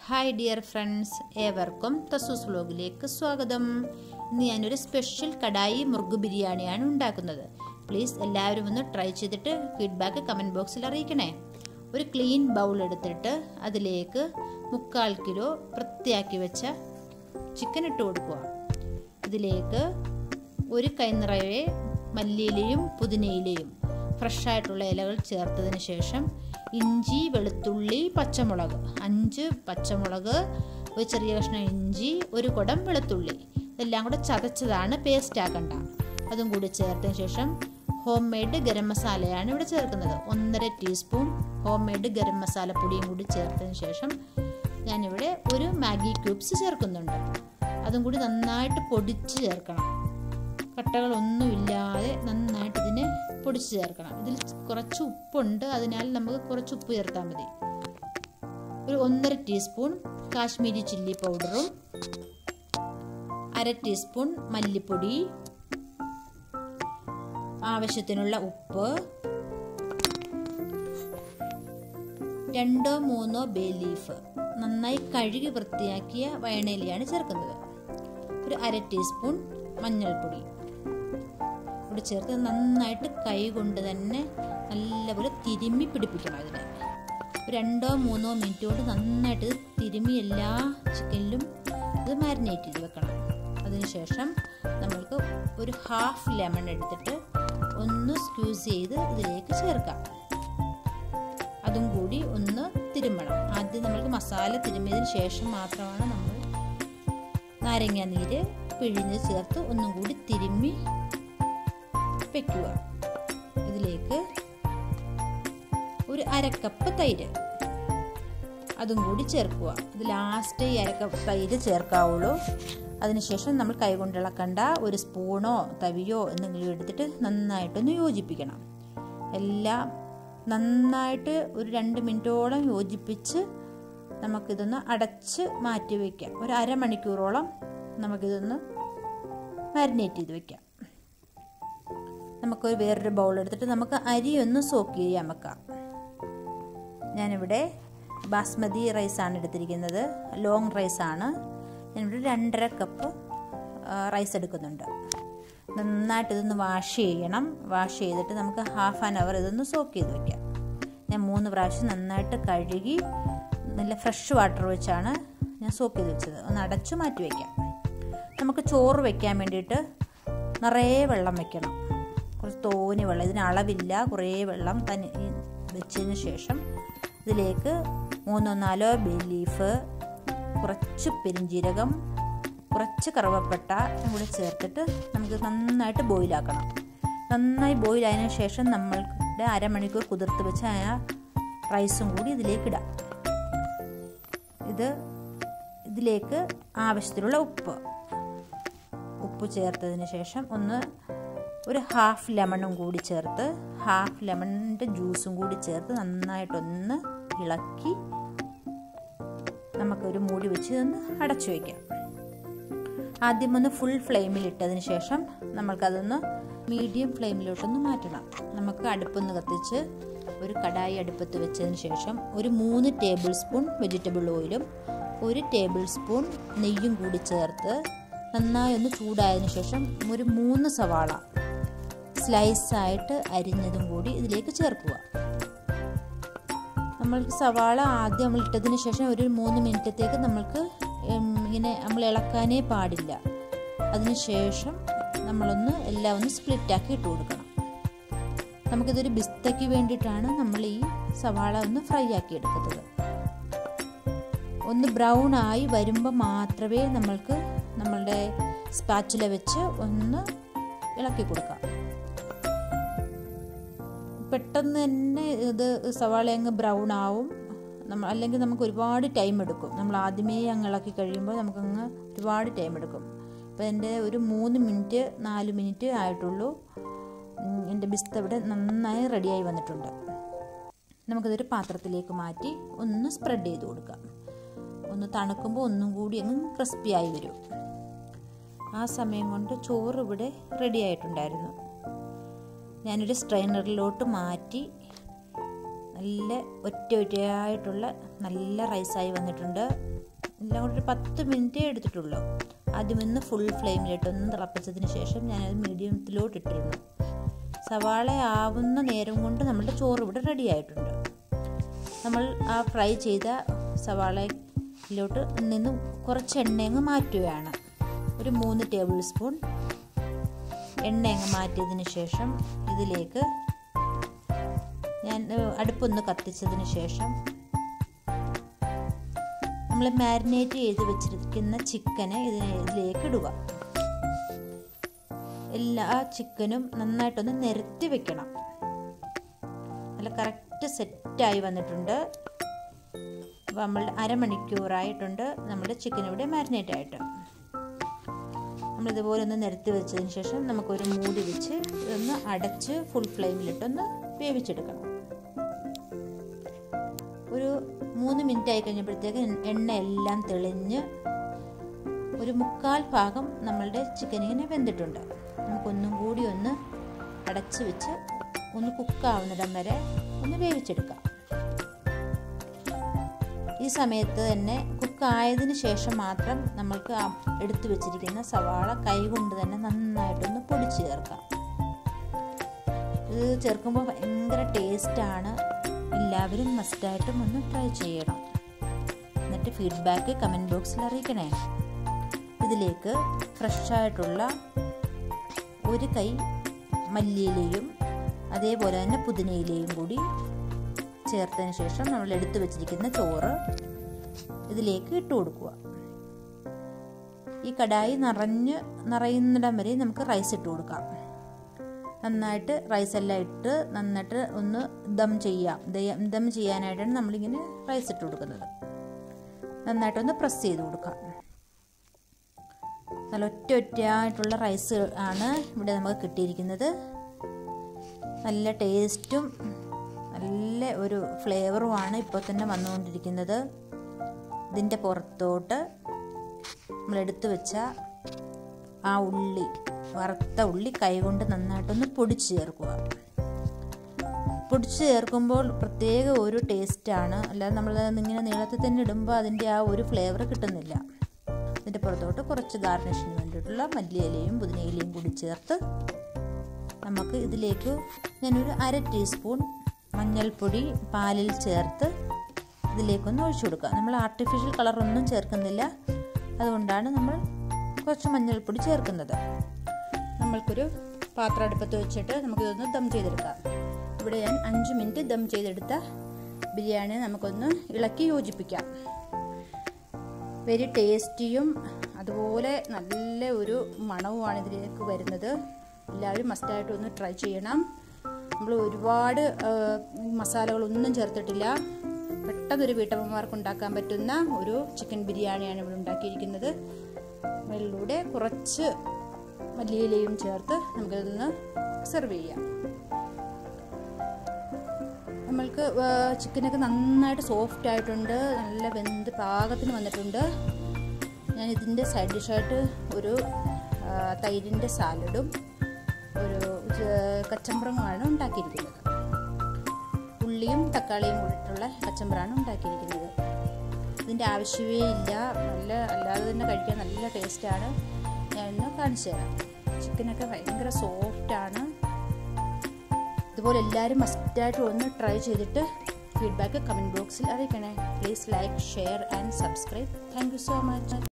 hi dear friends ഏവർക്കും തസൂസ് വ്ലോഗിലേക്ക് സ്വാഗതം ഇന്ന് ഞാനൊരു സ്പെഷ്യൽ കടായി മുറുഗ് ബിരിയാണിയാണ് ഉണ്ടാക്കുന്നത് പ്ലീസ് എല്ലാവരും ഒന്ന് ട്രൈ ചെയ്തിട്ട് ഫീഡ്ബാക്ക് കമൻറ്റ് ബോക്സിൽ അറിയിക്കണേ ഒരു ക്ലീൻ ബൗൾ എടുത്തിട്ട് അതിലേക്ക് മുക്കാൽ കിലോ വൃത്തിയാക്കി വെച്ച ചിക്കൻ ഇട്ട് കൊടുക്കുക ഇതിലേക്ക് ഒരു കൈനിറയെ മല്ലിയിലയും പുതിനയിലയും ഫ്രഷായിട്ടുള്ള ഇലകൾ ചേർത്തതിന് ശേഷം ഇഞ്ചി വെളുത്തുള്ളി പച്ചമുളക് അഞ്ച് പച്ചമുളക് ഒരു ചെറിയ കഷ്ണം ഇഞ്ചി ഒരു കുടം വെളുത്തുള്ളി ഇതെല്ലാം കൂടെ ചതച്ചതാണ് പേസ്റ്റ് ആക്കണ്ട അതും കൂടി ചേർത്തതിന് ശേഷം ഹോം മെയ്ഡ് ഗരം മസാലയാണ് ഇവിടെ ചേർക്കുന്നത് ഒന്നര teaspoon homemade garam masala പൊടിയും കൂടി ചേർത്തതിന് ശേഷം ഞാനിവിടെ ഒരു മാഗി ക്യൂബ്സ് ചേർക്കുന്നുണ്ട് അതും കൂടി നന്നായിട്ട് പൊടിച്ച് ചേർക്കണം കട്ടകളൊന്നുമില്ലാതെ നന്നായിട്ട് ഇതിനെ പൊടിച്ച് ചേർക്കണം ഇതിൽ കുറച്ച് ഉപ്പുണ്ട് അതിനാൽ നമുക്ക് കുറച്ച് ഉപ്പ് ചേർത്താൽ മതി ഒരു ഒന്നര ടീസ്പൂൺ കാശ്മീരി ചില്ലി പൗഡറും അര ടീസ്പൂൺ മല്ലിപ്പൊടി ആവശ്യത്തിനുള്ള ഉപ്പ് രണ്ടോ മൂന്നോ ബേ ലീഫ് നന്നായി കഴുകി വൃത്തിയാക്കിയ വയണയിലയാണ് ചേർക്കുന്നത് ഒരു അര ടീസ്പൂൺ മഞ്ഞൾപ്പൊടി ഇവിടെ ചേർത്ത് നന്നായിട്ട് കൈ കൊണ്ട് തന്നെ നല്ലപോലെ തിരുമ്മി പിടിപ്പിക്കണം ഇതിനെ രണ്ടോ മൂന്നോ മിനിറ്റ് കൊണ്ട് നന്നായിട്ട് തിരുമ്മി എല്ലാ ചിക്കനിലും ഇത് മാരിനേറ്റ് ചെയ്ത് വെക്കണം അതിനുശേഷം നമ്മൾക്ക് ഒരു ഹാഫ് ലെമൺ എടുത്തിട്ട് ഒന്ന് സ്ക്യൂസ് ചെയ്ത് ഇതിലേക്ക് ചേർക്കാം അതും കൂടി ഒന്ന് തിരുമ്മണം ആദ്യം നമ്മൾക്ക് മസാല തിരുമ്മിയതിന് ശേഷം മാത്രമാണ് നമ്മൾ നാരങ്ങ നീര് പിഴിഞ്ഞ് ചേർത്ത് ഒന്നും കൂടി തിരുമ്മി വെക്കുക ഇതിലേക്ക് ഒരു അരക്കപ്പ് തൈര് അതും കൂടി ചേർക്കുക ഇത് ലാസ്റ്റ് ഈ അരക്കപ്പ് തൈര് ചേർക്കാവുള്ളൂ അതിനുശേഷം നമ്മൾ കൈകൊണ്ട് ഇളക്കണ്ട ഒരു സ്പൂണോ തവിയോ എന്തെങ്കിലും എടുത്തിട്ട് നന്നായിട്ടൊന്ന് യോജിപ്പിക്കണം എല്ലാം നന്നായിട്ട് ഒരു രണ്ട് മിനിറ്റോളം യോജിപ്പിച്ച് നമുക്കിതൊന്ന് അടച്ച് മാറ്റി വയ്ക്കാം ഒരു അരമണിക്കൂറോളം നമുക്കിതൊന്ന് മാരിനേറ്റ് ചെയ്ത് വെക്കാം നമുക്കൊരു വേറൊരു ബൗൾ എടുത്തിട്ട് നമുക്ക് അരി ഒന്ന് സോക്ക് ചെയ്യാൻ വെക്കാം ഞാനിവിടെ ബാസ്മതി റൈസാണ് എടുത്തിരിക്കുന്നത് ലോങ് റൈസാണ് ഞാനിവിടെ രണ്ടര കപ്പ് റൈസ് എടുക്കുന്നുണ്ട് നന്നായിട്ട് ഇതൊന്ന് വാഷ് ചെയ്യണം വാഷ് ചെയ്തിട്ട് നമുക്ക് ഹാഫ് ആൻ അവർ ഇതൊന്ന് സോക്ക് ചെയ്ത് വെക്കാം ഞാൻ മൂന്ന് പ്രാവശ്യം നന്നായിട്ട് കഴുകി നല്ല ഫ്രഷ് വാട്ടർ വെച്ചാണ് ഞാൻ സോക്ക് ചെയ്ത് വെച്ചത് ഒന്ന് അടച്ചു മാറ്റി വയ്ക്കാം നമുക്ക് ചോറ് വെക്കാൻ വേണ്ടിയിട്ട് നിറയെ വെള്ളം വെക്കണം കുറച്ച് തോനി വെള്ളം ഇതിന് അളവില്ല കുറേ വെള്ളം തനി വെച്ചതിന് ശേഷം ഇതിലേക്ക് മൂന്നോ നാലോ ബേ ലീഫ് കുറച്ച് പെരിഞ്ജീരകം കുറച്ച് കറുവപ്പട്ട കൂടി ചേർത്തിട്ട് നമുക്ക് നന്നായിട്ട് ബോയിലാക്കണം നന്നായി ബോയിൽ ആയതിനു ശേഷം നമ്മളുടെ അരമണിക്കൂർ കുതിർത്ത് വെച്ച ആ റൈസും കൂടി ഇതിലേക്ക് ഇടാം ഇത് ഇതിലേക്ക് ആവശ്യത്തിനുള്ള ഉപ്പ് ഉപ്പ് ചേർത്തതിന് ശേഷം ഒന്ന് ഒരു ഹാഫ് ലെമണും കൂടി ചേർത്ത് ഹാഫ് ലെമണിൻ്റെ ജ്യൂസും കൂടി ചേർത്ത് നന്നായിട്ടൊന്ന് ഇളക്കി നമുക്കൊരു മൂടി വെച്ച് ഒന്ന് അടച്ചു വയ്ക്കാം ആദ്യം ഒന്ന് ഫുൾ ഫ്ലെയിമിൽ ഇട്ടതിന് ശേഷം നമ്മൾക്കതൊന്ന് മീഡിയം ഫ്ലെയിമിലോട്ടൊന്ന് മാറ്റണം നമുക്ക് അടുപ്പൊന്ന് കത്തിച്ച് ഒരു കടായി അടുപ്പത്ത് വെച്ചതിന് ശേഷം ഒരു മൂന്ന് ടേബിൾ സ്പൂൺ വെജിറ്റബിൾ ഓയിലും ഒരു ടേബിൾ സ്പൂൺ നെയ്യും കൂടി ചേർത്ത് നന്നായി ഒന്ന് ചൂടായതിനു ശേഷം ഒരു മൂന്ന് സവാള സ്ലൈസായിട്ട് അരിഞ്ഞതും കൂടി ഇതിലേക്ക് ചേർക്കുക നമ്മൾക്ക് സവാള ആദ്യം നമ്മൾ ഇട്ടതിന് ശേഷം ഒരു മൂന്ന് മിനിറ്റത്തേക്ക് നമ്മൾക്ക് ഇങ്ങനെ നമ്മൾ ഇളക്കാനേ പാടില്ല അതിന് ശേഷം നമ്മളൊന്ന് എല്ലാം ഒന്ന് സ്പ്ലിറ്റാക്കി ഇട്ട് കൊടുക്കണം നമുക്കിതൊരു ബിസ്തയ്ക്ക് വേണ്ടിയിട്ടാണ് നമ്മൾ ഈ സവാള ഒന്ന് ഫ്രൈ ആക്കി എടുക്കുന്നത് ഒന്ന് ബ്രൗൺ ആയി വരുമ്പോൾ മാത്രമേ നമ്മൾക്ക് നമ്മളുടെ സ്പാച്ചില വെച്ച് ഒന്ന് ഇളക്കി കൊടുക്കാം പെട്ടെന്ന് തന്നെ ഇത് സവാള അങ്ങ് ബ്രൗൺ ആവും നമ്മൾ അല്ലെങ്കിൽ നമുക്ക് ഒരുപാട് ടൈം എടുക്കും നമ്മൾ ആദ്യമേ അങ്ങ് ഇളക്കി കഴിയുമ്പോൾ നമുക്കങ്ങ് ഒരുപാട് ടൈം എടുക്കും അപ്പോൾ എൻ്റെ ഒരു മൂന്ന് മിനിറ്റ് നാല് മിനിറ്റ് ആയിട്ടുള്ളൂ എൻ്റെ ബിസ്ത ഇവിടെ നന്നായി റെഡിയായി വന്നിട്ടുണ്ട് നമുക്കിതൊരു പാത്രത്തിലേക്ക് മാറ്റി ഒന്ന് സ്പ്രെഡ് ചെയ്ത് കൊടുക്കാം ഒന്ന് തണുക്കുമ്പോൾ ഒന്നും കൂടി അങ്ങ് ക്രിസ്പി ആയി വരും ആ സമയം കൊണ്ട് ചോറ് ഇവിടെ റെഡി ആയിട്ടുണ്ടായിരുന്നു ഞാനൊരു സ്ട്രെയിനറിലോട്ട് മാറ്റി നല്ല ഒറ്റ ഒറ്റയായിട്ടുള്ള നല്ല റൈസായി വന്നിട്ടുണ്ട് എല്ലാം കൂടി ഒരു പത്ത് മിനിറ്റേ എടുത്തിട്ടുള്ളൂ ആദ്യം ഒന്ന് ഫുൾ ഫ്ലെയിമിലിട്ട് ഒന്ന് തിളപ്പിച്ചതിന് ശേഷം ഞാനത് മീഡിയത്തിലോട്ട് ഇട്ടിരുന്നു സവാള ആവുന്ന നേരം കൊണ്ട് നമ്മുടെ ചോറ് ഇവിടെ റെഡി ആയിട്ടുണ്ട് നമ്മൾ ആ ഫ്രൈ ചെയ്ത സവാളയിലോട്ട് നിന്ന് കുറച്ച് എണ്ണ അങ്ങ് മാറ്റുകയാണ് ഒരു മൂന്ന് ടേബിൾ സ്പൂൺ എണ്ണ അങ്ങ് മാറ്റിയതിന് ശേഷം ഇതിലേക്ക് ഞാൻ അടുപ്പൊന്ന് കത്തിച്ചതിന് ശേഷം നമ്മൾ മാരിനേറ്റ് ചെയ്ത് വെച്ചിരിക്കുന്ന ചിക്കന് ഇതിന് ഇതിലേക്ക് ഇടുക എല്ലാ ചിക്കനും നന്നായിട്ടൊന്ന് നിരത്തി വെക്കണം നല്ല കറക്റ്റ് സെറ്റായി വന്നിട്ടുണ്ട് അപ്പോൾ നമ്മളുടെ അരമണിക്കൂറായിട്ടുണ്ട് നമ്മുടെ ചിക്കൻ ഇവിടെ മാരിനേറ്റ് ആയിട്ട് നമ്മളിതുപോലെ ഒന്ന് നിരത്തി വെച്ചതിന് ശേഷം നമുക്കൊരു മൂടി വെച്ച് ഇതൊന്ന് അടച്ച് ഫുൾ ഫ്ലെയിമിലിട്ടൊന്ന് വേവിച്ചെടുക്കണം ഒരു മൂന്ന് മിനിറ്റ് ആയി കഴിഞ്ഞപ്പോഴത്തേക്ക് എണ്ണ എല്ലാം തെളിഞ്ഞ് ഒരു മുക്കാൽ ഭാഗം നമ്മളുടെ ചിക്കൻ ഇങ്ങനെ വെന്തിട്ടുണ്ട് നമുക്കൊന്നും കൂടി ഒന്ന് അടച്ച് വെച്ച് ഒന്ന് കുക്കാവുന്നിടം വരെ ഒന്ന് വേവിച്ചെടുക്കാം ഈ സമയത്ത് തന്നെ കുക്കായതിന് ശേഷം മാത്രം നമ്മൾക്ക് എടുത്തു വെച്ചിരിക്കുന്ന സവാള കൈകൊണ്ട് തന്നെ നന്നായിട്ടൊന്ന് പൊടിച്ച് ചേർക്കാം ഇത് ചേർക്കുമ്പോൾ ഭയങ്കര ടേസ്റ്റാണ് എല്ലാവരും മസ്റ്റായിട്ടും ഒന്ന് ട്രൈ ചെയ്യണം എന്നിട്ട് ഫീഡ്ബാക്ക് കമൻറ്റ് ബോക്സിൽ അറിയിക്കണേ ഇതിലേക്ക് ഫ്രഷായിട്ടുള്ള ഒരു കൈ മല്ലിയിലയും അതേപോലെ തന്നെ പുതിനയിലയും കൂടി ചേർത്തതിന് ശേഷം നമ്മൾ എടുത്തു വെച്ചിരിക്കുന്ന ചോറ് ഇതിലേക്ക് ഇട്ട് കൊടുക്കുക ഈ കടായി നിറഞ്ഞ് നിറയുന്നിടം വരെ നമുക്ക് റൈസ് ഇട്ട് കൊടുക്കാം നന്നായിട്ട് റൈസ് എല്ലാം ഇട്ട് നന്നായിട്ട് ഒന്ന് ദം ചെയ്യാം ദം ചെയ്യാനായിട്ടാണ് നമ്മളിങ്ങനെ റൈസ് ഇട്ട് കൊടുക്കുന്നത് നന്നായിട്ടൊന്ന് പ്രസ് ചെയ്ത് കൊടുക്കാം നല്ല ഒറ്റ ഒറ്റയായിട്ടുള്ള റൈസ് ആണ് ഇവിടെ നമുക്ക് കിട്ടിയിരിക്കുന്നത് നല്ല ടേസ്റ്റും നല്ല ഒരു ഫ്ലേവറുമാണ് ഇപ്പോൾ തന്നെ വന്നുകൊണ്ടിരിക്കുന്നത് ഇതിൻ്റെ പുറത്തോട്ട് നമ്മൾ എടുത്തു വെച്ച ആ ഉള്ളി വറുത്ത ഉള്ളി കൈകൊണ്ട് നന്നായിട്ടൊന്ന് പൊടിച്ച് ചേർക്കുക പൊടിച്ച് ചേർക്കുമ്പോൾ പ്രത്യേക ഒരു ടേസ്റ്റാണ് അല്ലാതെ നമ്മൾ ഇങ്ങനെ നീളത്തിൽ തന്നെ ഇടുമ്പോൾ അതിൻ്റെ ആ ഒരു ഫ്ലേവർ കിട്ടുന്നില്ല ഇതിൻ്റെ പുറത്തോട്ട് കുറച്ച് ഗാർണിഷിന് വേണ്ടിയിട്ടുള്ള മല്ലിയിലയും പുതിനയിലയും കൂടി ചേർത്ത് നമുക്ക് ഇതിലേക്ക് ഞാനൊരു അര ടീസ്പൂൺ മഞ്ഞൾപ്പൊടി പാലിൽ ചേർത്ത് ഇതിലേക്കൊന്ന് ഒഴിച്ചു കൊടുക്കുക നമ്മൾ ആർട്ടിഫിഷ്യൽ കളറൊന്നും ചേർക്കുന്നില്ല അതുകൊണ്ടാണ് നമ്മൾ കുറച്ച് മഞ്ഞൾപ്പൊടി ചേർക്കുന്നത് നമ്മൾക്കൊരു പാത്രം അടുപ്പത്ത് വെച്ചിട്ട് നമുക്കിതൊന്ന് ദം ചെയ്തെടുക്കാം ഇവിടെ ഞാൻ അഞ്ച് മിനിറ്റ് ദം ചെയ്തെടുത്ത ബിരിയാണി നമുക്കൊന്ന് ഇളക്കി യോജിപ്പിക്കാം വെരി ടേസ്റ്റിയും അതുപോലെ നല്ല ഒരു മണവുമാണ് ഇതിലേക്ക് വരുന്നത് എല്ലാവരും മസ്റ്റായിട്ട് ഒന്ന് ട്രൈ ചെയ്യണം നമ്മൾ ഒരുപാട് മസാലകളൊന്നും ചേർത്തിട്ടില്ല പെട്ടെന്നൊരു വീട്ടമ്മമാർക്ക് ഉണ്ടാക്കാൻ പറ്റുന്ന ഒരു ചിക്കൻ ബിരിയാണിയാണ് ഇവിടെ ഉണ്ടാക്കിയിരിക്കുന്നത് അതിലൂടെ കുറച്ച് മല്ലിയിലയും ചേർത്ത് നമുക്കിതൊന്ന് സെർവ് ചെയ്യാം നമ്മൾക്ക് ചിക്കനൊക്കെ നന്നായിട്ട് സോഫ്റ്റ് ആയിട്ടുണ്ട് നല്ല വെന്ത് പാകത്തിന് വന്നിട്ടുണ്ട് ഞാൻ ഇതിൻ്റെ സൈഡ് ഡിഷായിട്ട് ഒരു തൈരിൻ്റെ സാലഡും ഒരു കച്ചമ്പറമാണ് ഉണ്ടാക്കിയിരിക്കുന്നത് ഉള്ളിയും തക്കാളിയും കൂടിയിട്ടുള്ള കച്ചമ്പറാണ് ഉണ്ടാക്കിയിരിക്കുന്നത് ഇതിൻ്റെ ആവശ്യമേ ഇല്ല നല്ല അല്ലാതെ തന്നെ കഴിക്കാൻ നല്ല ടേസ്റ്റാണ് ഞാനൊന്ന് കാണിച്ചു തരാം ചിക്കനൊക്കെ ഭയങ്കര സോഫ്റ്റാണ് ഇതുപോലെ എല്ലാവരും മസ്റ്റായിട്ട് ഒന്ന് ട്രൈ ചെയ്തിട്ട് ഫീഡ്ബാക്ക് കമൻറ്റ് ബോക്സിൽ അറിയിക്കണേ please like share and subscribe thank you so much